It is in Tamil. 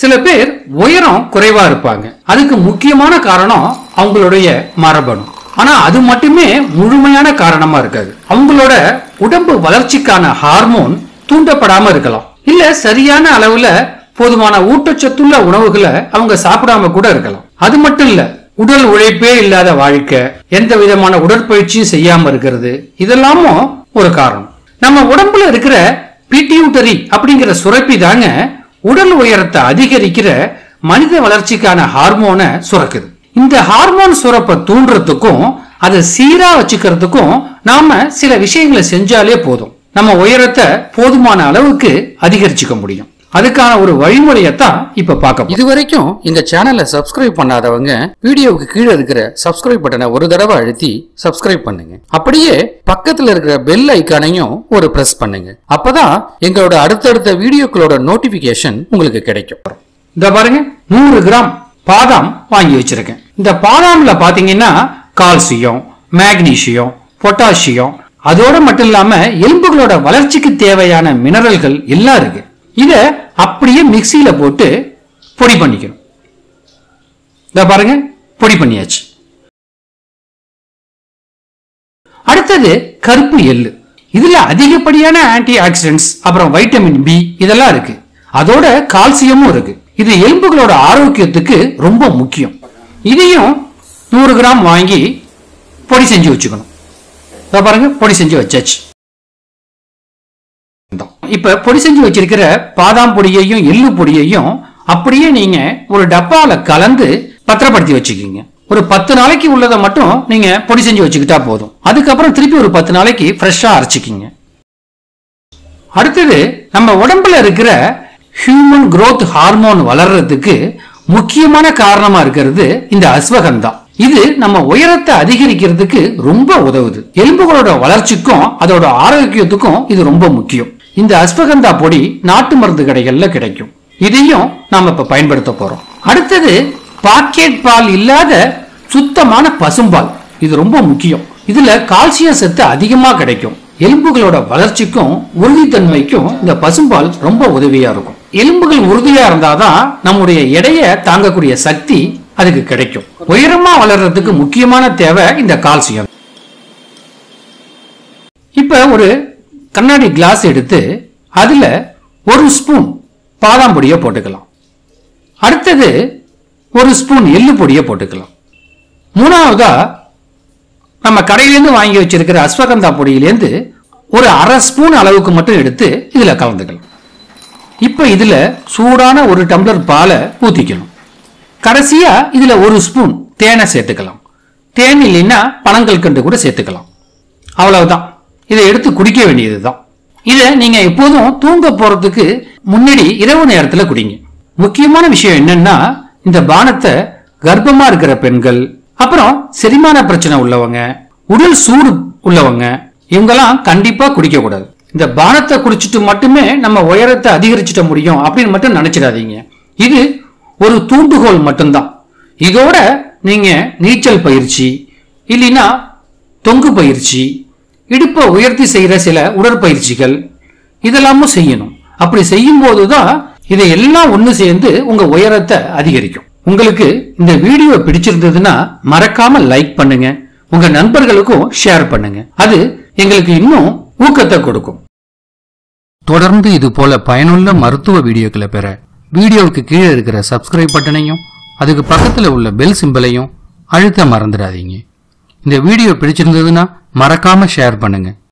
சில பேர் உயரம் குறைவா இருப்பாங்க அதுக்கு முக்கியமான காரணம் அவங்களுடைய மரபணு ஆனா அது மட்டுமே முழுமையான காரணமா இருக்காது அவங்களோட உடம்பு வளர்ச்சிக்கான ஹார்மோன் தூண்டப்படாம இருக்கலாம் இல்ல சரியான அளவுல போதுமான ஊட்டச்சத்துள்ள உணவுகளை அவங்க சாப்பிடாம கூட இருக்கலாம் அது மட்டும் இல்ல உடல் உழைப்பே இல்லாத வாழ்க்கை எந்த விதமான உடற்பயிற்சியும் செய்யாம இருக்கிறது இதெல்லாமும் ஒரு காரணம் நம்ம உடம்புல இருக்கிற பிட்யூட்டரி அப்படிங்கிற சுரப்பி தாங்க உடல் உயரத்தை அதிகரிக்கிற மனித வளர்ச்சிக்கான ஹார்மோனை சுரக்குது இந்த ஹார்மோன் சுரப்பை தூண்டுறதுக்கும் அதை சீரா வச்சுக்கிறதுக்கும் நாம சில விஷயங்களை செஞ்சாலே போதும் நம்ம உயரத்தை போதுமான அளவுக்கு அதிகரிச்சுக்க முடியும் அதுக்கான ஒரு வழிமுறையத்தான் இப்ப பார்க்க இது வரைக்கும் இந்த சேனலை சப்ஸ்கிரைப் பண்ணாதவங்க வீடியோவுக்கு கீழே இருக்கிற சப்ஸ்கிரைப் பட்டனை ஒரு தடவை அழுத்தி சப்ஸ்கிரைப் பண்ணுங்க அப்படியே பக்கத்துல இருக்கிற பெல் ஐக்கானையும் ஒரு பிரஸ் பண்ணுங்க அப்பதான் எங்களோட அடுத்தடுத்த வீடியோக்களோட நோட்டிபிகேஷன் உங்களுக்கு கிடைக்கும் இந்த பாருங்க நூறு கிராம் பாதாம் வாங்கி வச்சிருக்கேன் இந்த பாதாம்ல பாத்தீங்கன்னா கால்சியம் மேக்னீசியம் பொட்டாசியம் அதோட மட்டும் இல்லாம எலும்புகளோட வளர்ச்சிக்கு தேவையான மினரல்கள் எல்லாம் இருக்கு இத அப்படியே மிக்சியில போட்டு பொடி பண்ணிக்கணும் இந்த பாருங்க பொடி பண்ணியாச்சு அடுத்தது கருப்பு எள்ளு இதுல அதிகப்படியான ஆன்டி ஆக்சிடென்ட்ஸ் அப்புறம் வைட்டமின் பி இதெல்லாம் இருக்கு அதோட கால்சியமும் இருக்கு இது எலும்புகளோட ஆரோக்கியத்துக்கு ரொம்ப முக்கியம் இதையும் நூறு கிராம் வாங்கி பொடி செஞ்சு வச்சுக்கணும் இதோ பாருங்க பொடி செஞ்சு வச்சாச்சு இந்தா. இப்ப பொடி செஞ்சு வச்சிருக்கிற பாதாம் பொடியையும் எள்ளு பொடியையும் அப்படியே நீங்க ஒரு டப்பால கலந்து பத்திரப்படுத்தி வச்சுக்கீங்க ஒரு பத்து நாளைக்கு உள்ளதை மட்டும் நீங்க பொடி செஞ்சு வச்சுக்கிட்டா போதும் அதுக்கப்புறம் திருப்பி ஒரு பத்து நாளைக்கு ஃப்ரெஷ்ஷா அரைச்சிக்கிங்க அடுத்தது நம்ம உடம்புல இருக்கிற ஹியூமன் growth ஹார்மோன் வளர்றதுக்கு முக்கியமான காரணமா இருக்கிறது இந்த அஸ்வகந்தா இது நம்ம உயரத்தை அதிகரிக்கிறதுக்கு ரொம்ப உதவுது எலும்புகளோட வளர்ச்சிக்கும் அதோட ஆரோக்கியத்துக்கும் இது ரொம்ப முக்கியம் இந்த அஸ்வகந்தா பொடி நாட்டு மருந்து கடைகள்ல கிடைக்கும் இதையும் நாம இப்ப பயன்படுத்த போறோம் அடுத்தது பாக்கெட் பால் இல்லாத சுத்தமான பசும்பால் இது ரொம்ப முக்கியம் இதுல கால்சியம் சத்து அதிகமா கிடைக்கும் எலும்புகளோட வளர்ச்சிக்கும் உறுதித்தன்மைக்கும் இந்த பசும்பால் ரொம்ப உதவியா இருக்கும் எலும்புகள் உறுதியா இருந்தாதான் நம்முடைய எடையை தாங்கக்கூடிய சக்தி அதுக்கு கிடைக்கும் உயரமா வளர்றதுக்கு முக்கியமான தேவை இந்த கால்சியம் இப்ப ஒரு கண்ணாடி கிளாஸ் எடுத்து அதுல ஒரு ஸ்பூன் பாதாம் பொடியை போட்டுக்கலாம் அடுத்தது ஒரு ஸ்பூன் எள்ளு பொடியை போட்டுக்கலாம் மூணாவதா நம்ம கடையிலேருந்து வாங்கி வச்சிருக்கிற அஸ்வகந்தா பொடியிலேருந்து ஒரு அரை ஸ்பூன் அளவுக்கு மட்டும் எடுத்து இதுல கலந்துக்கலாம் இப்ப இதுல சூடான ஒரு டம்ளர் பாலை ஊத்திக்கணும் கடைசியா இதுல ஒரு ஸ்பூன் தேனை சேர்த்துக்கலாம் தேன் இல்லைன்னா பனங்கல்கண்டு கூட சேர்த்துக்கலாம் அவ்வளவுதான் இதை எடுத்து குடிக்க வேண்டியதுதான் இதை நீங்க எப்போதும் தூங்க போறதுக்கு முன்னாடி இரவு நேரத்துல குடிங்க முக்கியமான விஷயம் என்னன்னா இந்த பானத்தை கர்ப்பமா இருக்கிற பெண்கள் அப்புறம் செரிமான பிரச்சனை உள்ளவங்க உடல் சூடு உள்ளவங்க இவங்கெல்லாம் கண்டிப்பா குடிக்க கூடாது இந்த பானத்தை குடிச்சிட்டு மட்டுமே நம்ம உயரத்தை அதிகரிச்சிட முடியும் அப்படின்னு மட்டும் நினைச்சிடாதீங்க இது ஒரு தூண்டுகோல் மட்டும்தான் இதோட நீங்க நீச்சல் பயிற்சி இல்லைன்னா தொங்கு பயிற்சி இடுப்பை உயர்த்தி செய்யற சில உடற்பயிற்சிகள் இதெல்லாமும் செய்யணும் அப்படி செய்யும் போதுதான் இதை எல்லாம் ஒண்ணு சேர்ந்து உங்க உயரத்தை அதிகரிக்கும் உங்களுக்கு இந்த வீடியோ பிடிச்சிருந்ததுன்னா மறக்காம லைக் பண்ணுங்க உங்க நண்பர்களுக்கும் ஷேர் பண்ணுங்க அது எங்களுக்கு இன்னும் ஊக்கத்தை கொடுக்கும் தொடர்ந்து இது போல பயனுள்ள மருத்துவ வீடியோக்களை பெற வீடியோவுக்கு கீழே இருக்கிற சப்ஸ்கிரைப் பட்டனையும் அதுக்கு பக்கத்துல உள்ள பெல் சிம்பலையும் அழுத்த மறந்துடாதீங்க இந்த வீடியோ பிடிச்சிருந்ததுன்னா மறக்காம ஷேர் பண்ணுங்க